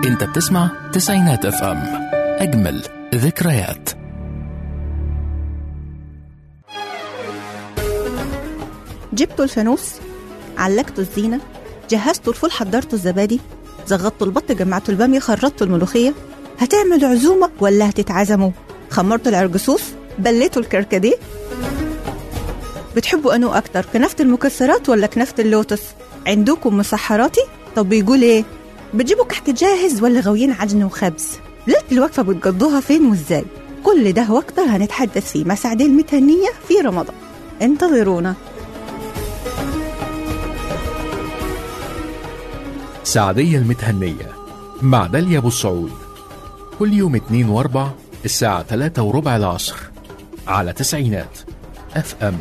انت بتسمع تسعينات اف ام اجمل ذكريات جبتوا الفانوس علقتوا الزينة جهزتوا الفول حضرتوا الزبادي زغطتوا البط جمعتوا البامية خرطتوا الملوخية هتعملوا عزومة ولا هتتعزموا خمرتوا العرجسوس بليتوا الكركديه بتحبوا أنو أكتر كنافة المكسرات ولا كنافة اللوتس عندكم مسحراتي طب بيقول إيه بتجيبوا كحك جاهز ولا غاويين عجن وخبز ليلة الوقفة بتقضوها فين وإزاي كل ده وأكتر هنتحدث فيه مع سعدين المتهنية في رمضان انتظرونا سعدية المتهنية مع داليا أبو السعود كل يوم اتنين واربع الساعة تلاتة وربع العصر على تسعينات اف ام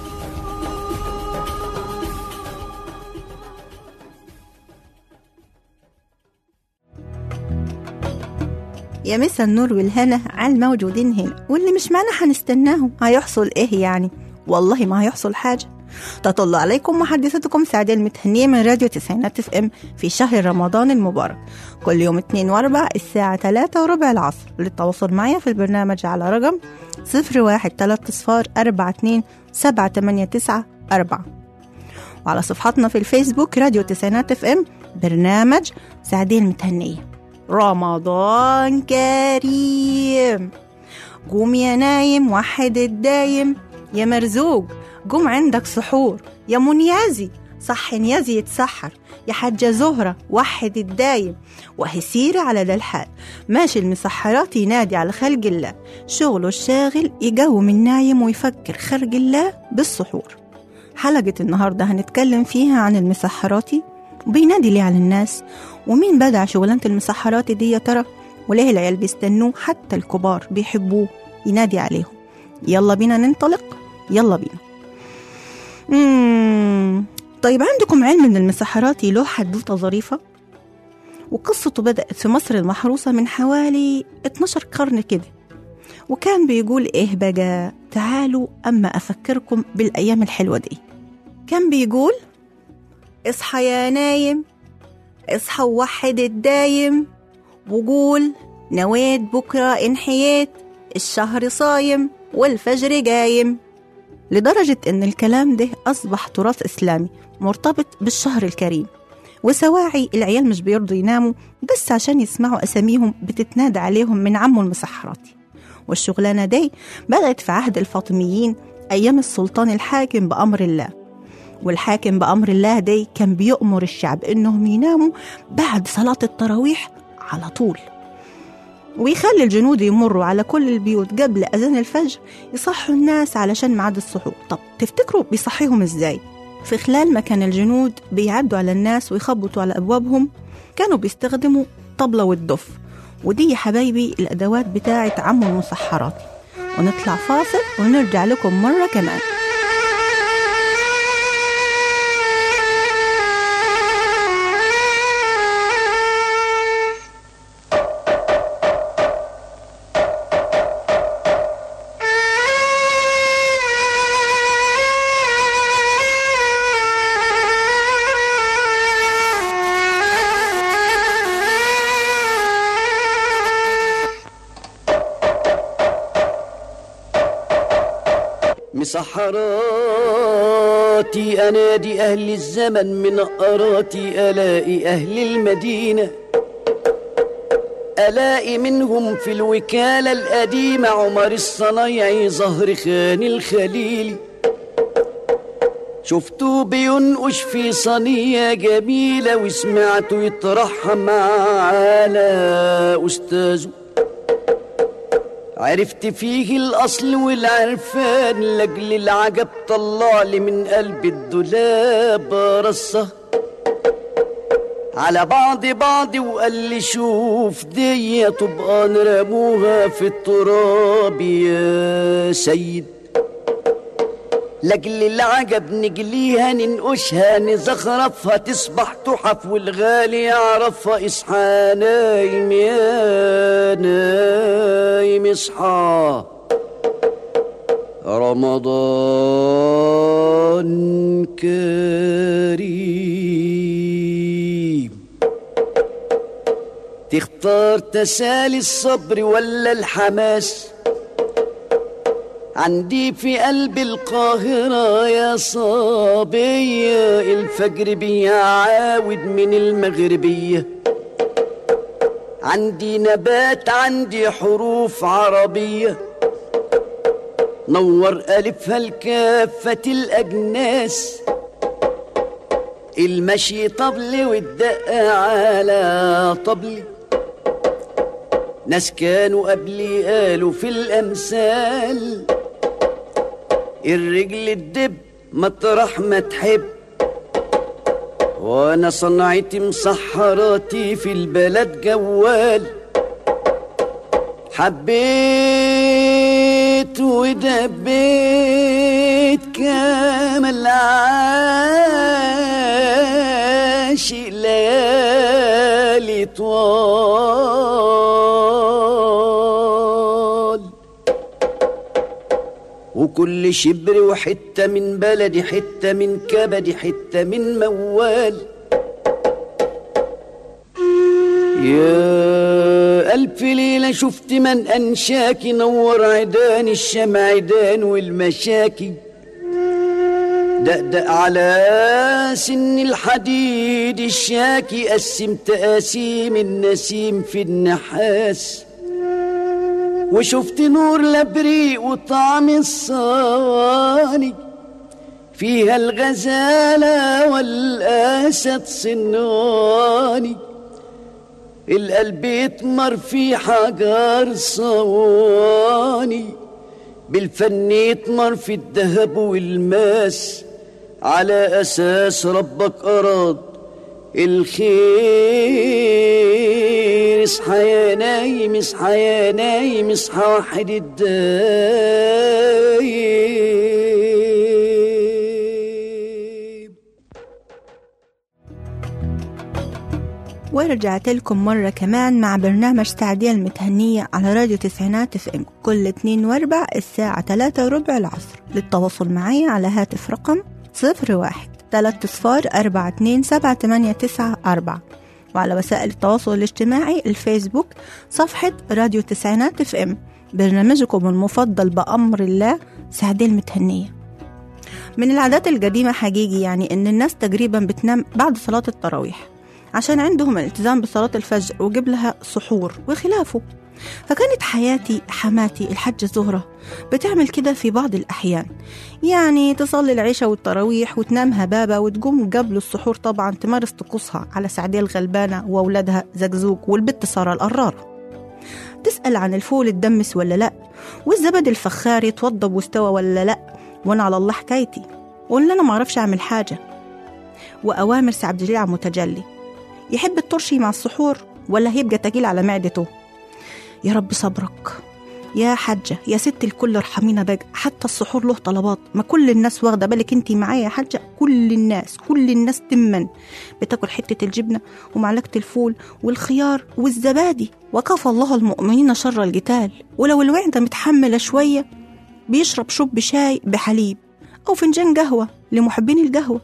يا مسا النور والهنا على الموجودين هنا واللي مش معنا هنستناهم هيحصل ايه يعني والله ما هيحصل حاجة تطل عليكم محدثتكم سعدية المتهنية من راديو تسعينات اف ام في شهر رمضان المبارك كل يوم اثنين واربع الساعة ثلاثة وربع العصر للتواصل معي في البرنامج على رقم صفر واحد تلات صفار أربعة اتنين سبعة تمانية تسعة أربعة وعلى صفحتنا في الفيسبوك راديو تسعينات اف ام برنامج سعدية المتهنية رمضان كريم قوم يا نايم وحد الدايم يا مرزوق قوم عندك سحور يا منيازي صح نيازي يتسحر يا حاجة زهرة وحد الدايم وهي سيرة على ذا الحال ماشي المسحرات ينادي على خلق الله شغله الشاغل يقوم النايم ويفكر خرج الله بالسحور حلقة النهاردة هنتكلم فيها عن المسحراتي بينادي ليه على الناس ومين بدع شغلانة المسحرات دي يا ترى وليه العيال بيستنوه حتى الكبار بيحبوه ينادي عليهم يلا بينا ننطلق يلا بينا مم. طيب عندكم علم ان المسحرات له حدوتة ظريفة وقصته بدأت في مصر المحروسة من حوالي 12 قرن كده وكان بيقول ايه بقى تعالوا اما افكركم بالايام الحلوة دي كان بيقول اصحى يا نايم اصحى ووحد الدايم وقول نويت بكرة انحييت الشهر صايم والفجر جايم لدرجة إن الكلام ده أصبح تراث إسلامي مرتبط بالشهر الكريم وسواعي العيال مش بيرضوا يناموا بس عشان يسمعوا أساميهم بتتنادى عليهم من عمه المسحراتي والشغلانة دي بدأت في عهد الفاطميين أيام السلطان الحاكم بأمر الله والحاكم بأمر الله دي كان بيأمر الشعب إنهم يناموا بعد صلاة التراويح على طول ويخلي الجنود يمروا على كل البيوت قبل أذان الفجر يصحوا الناس علشان ميعاد السحور طب تفتكروا بيصحيهم إزاي؟ في خلال ما كان الجنود بيعدوا على الناس ويخبطوا على أبوابهم كانوا بيستخدموا طبلة والدف ودي يا حبايبي الأدوات بتاعة عمو المسحرات ونطلع فاصل ونرجع لكم مرة كمان مسحراتي أنادي أهل الزمن من قراتي ألاقي أهل المدينة ألاقي منهم في الوكالة القديمة عمر الصنايعي ظهر خان الخليلي شفته بينقش في صينية جميلة وسمعته يترحم على أستاذه عرفت فيه الأصل والعرفان لأجل العجب طلع لي من قلب الدولاب رصة على بعض بعض وقال لي شوف دي تبقى نرموها في التراب يا سيد لاجل العجب نجليها ننقشها نزخرفها تصبح تحف والغالي يعرفها اصحى نايم يا نايم اصحى رمضان كريم تختار تسالي الصبر ولا الحماس عندي في قلب القاهرة يا صابية الفجر بيعاود من المغربية عندي نبات عندي حروف عربية نور ألفها لكافة الأجناس المشي طبل والدقة على طبلي ناس كانوا قبلي قالوا في الأمثال الرجل الدب مطرح ما تحب وانا صنعتي مسحراتي في البلد جوال حبيت ودبيت كامل عاشق ليالي طوال وكل شبر وحتة من بلدي حتة من كبدي حتة من موال يا ألف ليلة شفت من أنشاكي نور عيدان الشمعدان والمشاكي دقدق على سن الحديد الشاكي قسمت قاسيم النسيم في النحاس وشفت نور لبريق وطعم الصواني فيها الغزالة والأسد صنواني القلب يتمر في حجر صواني بالفن يتمر في الذهب والماس على أساس ربك أراد الخير اصحى يا نايم اصحى يا نايم اصحى واحد الدايم ورجعت لكم مرة كمان مع برنامج تعدية المتهنية على راديو تسعينات اف ام كل اتنين واربع الساعة تلاتة وربع العصر للتواصل معي على هاتف رقم صفر واحد تلات صفار أربعة اتنين سبعة تمانية تسعة أربعة وعلى وسائل التواصل الاجتماعي الفيسبوك صفحة راديو تسعينات اف ام برنامجكم المفضل بأمر الله سعدية المتهنية من العادات القديمة حقيقي يعني إن الناس تقريبا بتنام بعد صلاة التراويح عشان عندهم الالتزام بصلاة الفجر وقبلها سحور وخلافه فكانت حياتي حماتي الحجة زهرة بتعمل كده في بعض الأحيان يعني تصلي العشاء والتراويح وتنام هبابة وتقوم قبل السحور طبعا تمارس طقوسها على سعدية الغلبانة وأولادها زقزوق والبت سارة القرارة تسأل عن الفول الدمس ولا لأ والزبد الفخار يتوضب واستوى ولا لأ وأنا على الله حكايتي وإن أنا معرفش أعمل حاجة وأوامر سي عبد الجليل عم متجلي يحب الترشي مع السحور ولا هيبقى تقيل على معدته يا رب صبرك يا حجة يا ست الكل ارحمينا بقى حتى السحور له طلبات ما كل الناس واخدة بالك انتي معايا يا حجة كل الناس كل الناس تمن بتاكل حتة الجبنة ومعلقة الفول والخيار والزبادي وكفى الله المؤمنين شر القتال ولو الوعدة متحملة شوية بيشرب شوب شاي بحليب أو فنجان قهوة لمحبين القهوة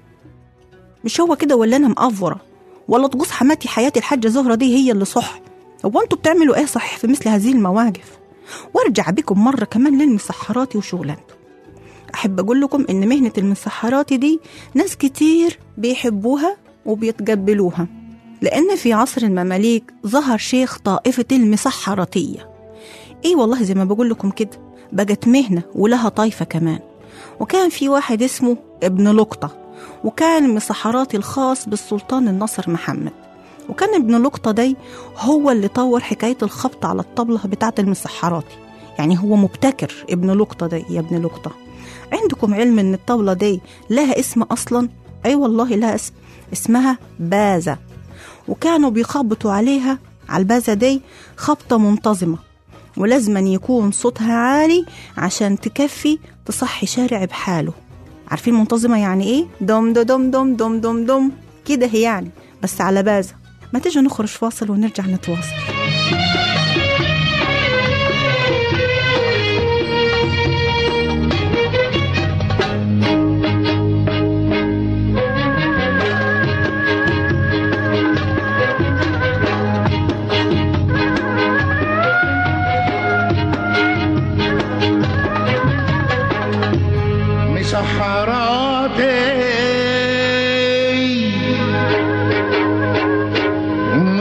مش هو كده ولا أنا مقفرة ولا طقوس حماتي حياة الحاجة زهرة دي هي اللي صح هو انتوا بتعملوا ايه صحيح في مثل هذه المواقف وارجع بكم مرة كمان للمسحراتي وشغلانته أحب أقول لكم إن مهنة المسحراتي دي ناس كتير بيحبوها وبيتقبلوها لأن في عصر المماليك ظهر شيخ طائفة المسحراتية إيه والله زي ما بقول لكم كده بقت مهنة ولها طائفة كمان وكان في واحد اسمه ابن لقطة وكان المسحراتي الخاص بالسلطان الناصر محمد وكان ابن لقطة دي هو اللي طور حكاية الخبط على الطبلة بتاعة المسحراتي يعني هو مبتكر ابن لقطة دي يا ابن لقطة عندكم علم ان الطاولة دي لها اسم اصلا اي والله لها اسم اسمها بازة وكانوا بيخبطوا عليها على البازة دي خبطة منتظمة ولازما يكون صوتها عالي عشان تكفي تصحي شارع بحاله عارفين منتظمة يعني ايه دم دم دم دم دم دم كده هي يعني بس على بازة ما تيجوا نخرج فاصل ونرجع نتواصل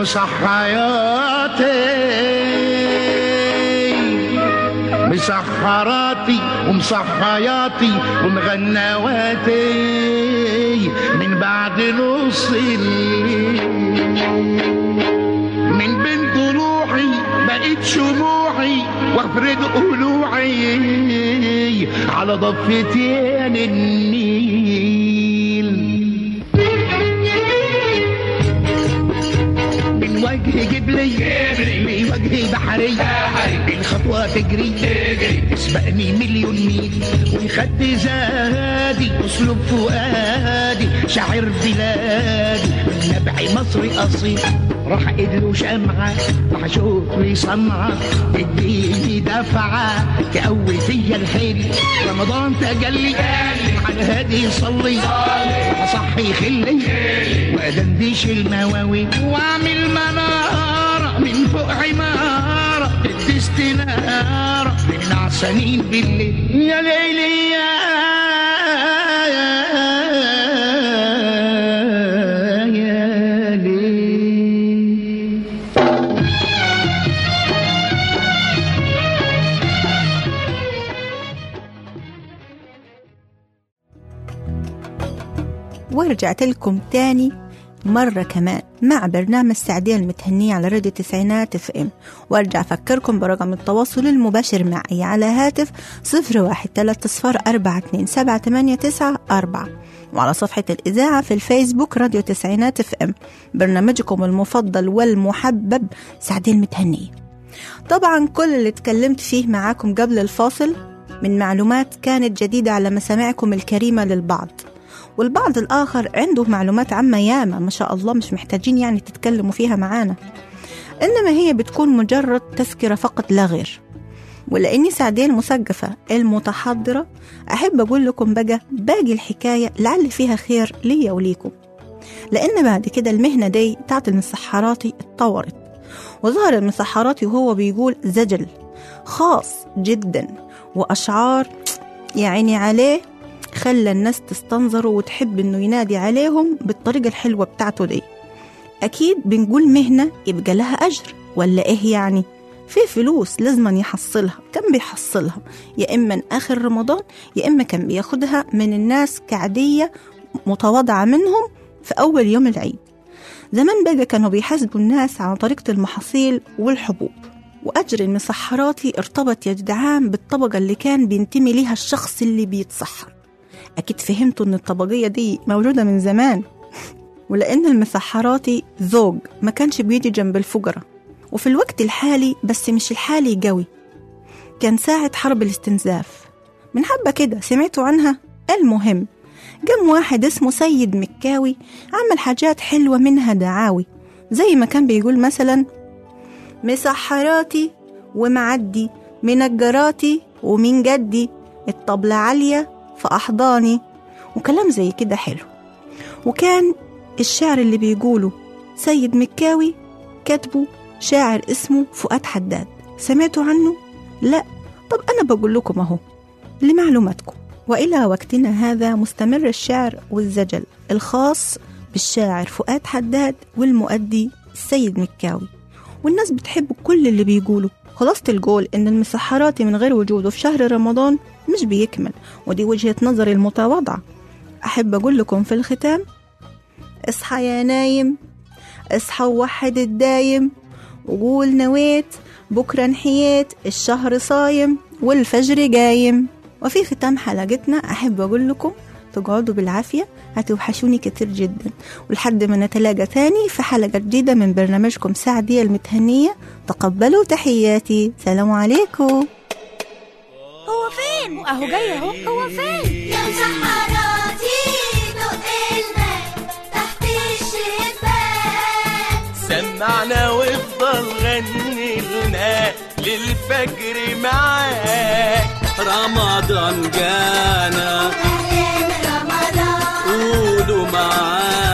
مصحياتي مسحراتي ومصحياتي ومغنواتي من بعد نص الليل من بين ضلوعي بقيت شموعي وافرد قلوعي على ضفتين النيل من وجه جبلي من وجه بحري الخطوة تجري تسبقني مليون ميل وخد زادي اسلوب فؤادي شاعر بلادي من نبع مصري اصيل راح له شمعة راح اشوف لي صنعة تديني دفعة تقوي فيا الحيل رمضان تجلي على هادي يصلي واصحي خلي وادندش المواويل واعمل منارة من فوق عمارة تدي استنارة من نعسانين بالليل يا ليلي يا يا ليل ورجعت لكم تاني مرة كمان مع برنامج السعدية المتهنية على راديو تسعينات اف ام وارجع افكركم برقم التواصل المباشر معي على هاتف صفر واحد تلاتة صفر أربعة اتنين سبعة تمانية تسعة أربعة وعلى صفحة الإذاعة في الفيسبوك راديو تسعينات اف ام برنامجكم المفضل والمحبب سعدية المتهنية طبعا كل اللي اتكلمت فيه معاكم قبل الفاصل من معلومات كانت جديدة على مسامعكم الكريمة للبعض والبعض الآخر عنده معلومات عامة ياما ما شاء الله مش محتاجين يعني تتكلموا فيها معانا إنما هي بتكون مجرد تذكرة فقط لا غير ولأني سعدية المثقفة المتحضرة أحب أقول لكم بقى باقي الحكاية لعل فيها خير ليا وليكم لأن بعد كده المهنة دي بتاعت المسحراتي اتطورت وظهر المسحراتي وهو بيقول زجل خاص جدا وأشعار يا عيني عليه خلى الناس تستنظره وتحب انه ينادي عليهم بالطريقة الحلوة بتاعته دي أكيد بنقول مهنة يبقى لها أجر ولا إيه يعني في فلوس لازم يحصلها كان بيحصلها يا إما من آخر رمضان يا إما كان بياخدها من الناس كعدية متواضعة منهم في أول يوم العيد زمان بقى كانوا بيحاسبوا الناس على طريقة المحاصيل والحبوب وأجر المسحراتي ارتبط يا جدعان بالطبقة اللي كان بينتمي ليها الشخص اللي بيتسحر أكيد فهمتوا إن الطبقية دي موجودة من زمان ولأن المسحراتي زوج ما كانش بيجي جنب الفقراء وفي الوقت الحالي بس مش الحالي قوي كان ساعة حرب الاستنزاف من حبة كده سمعتوا عنها المهم قام واحد اسمه سيد مكاوي عمل حاجات حلوة منها دعاوي زي ما كان بيقول مثلا مسحراتي ومعدي منجراتي ومن جدي الطبلة عالية في أحضاني وكلام زي كده حلو وكان الشعر اللي بيقوله سيد مكاوي كاتبه شاعر اسمه فؤاد حداد سمعتوا عنه؟ لا طب أنا بقول لكم أهو لمعلوماتكم وإلى وقتنا هذا مستمر الشعر والزجل الخاص بالشاعر فؤاد حداد والمؤدي السيد مكاوي والناس بتحب كل اللي بيقوله خلاصة الجول إن المسحراتي من غير وجوده في شهر رمضان مش بيكمل ودي وجهة نظري المتواضعة أحب أقول لكم في الختام اصحى يا نايم اصحى ووحد الدايم وقول نويت بكرة نحييت الشهر صايم والفجر جايم وفي ختام حلقتنا أحب أقول لكم تقعدوا بالعافية هتوحشوني كتير جدا ولحد ما نتلاقى تاني في حلقة جديدة من برنامجكم سعدية المتهنية تقبلوا تحياتي سلام عليكم هو فين؟ اهو جاي اهو هو فين؟ يا مسحراتي دق الماء تحت الشباك سمعنا وافضل غني لنا للفجر معاك رمضان جانا أهلا رمضان قولوا معانا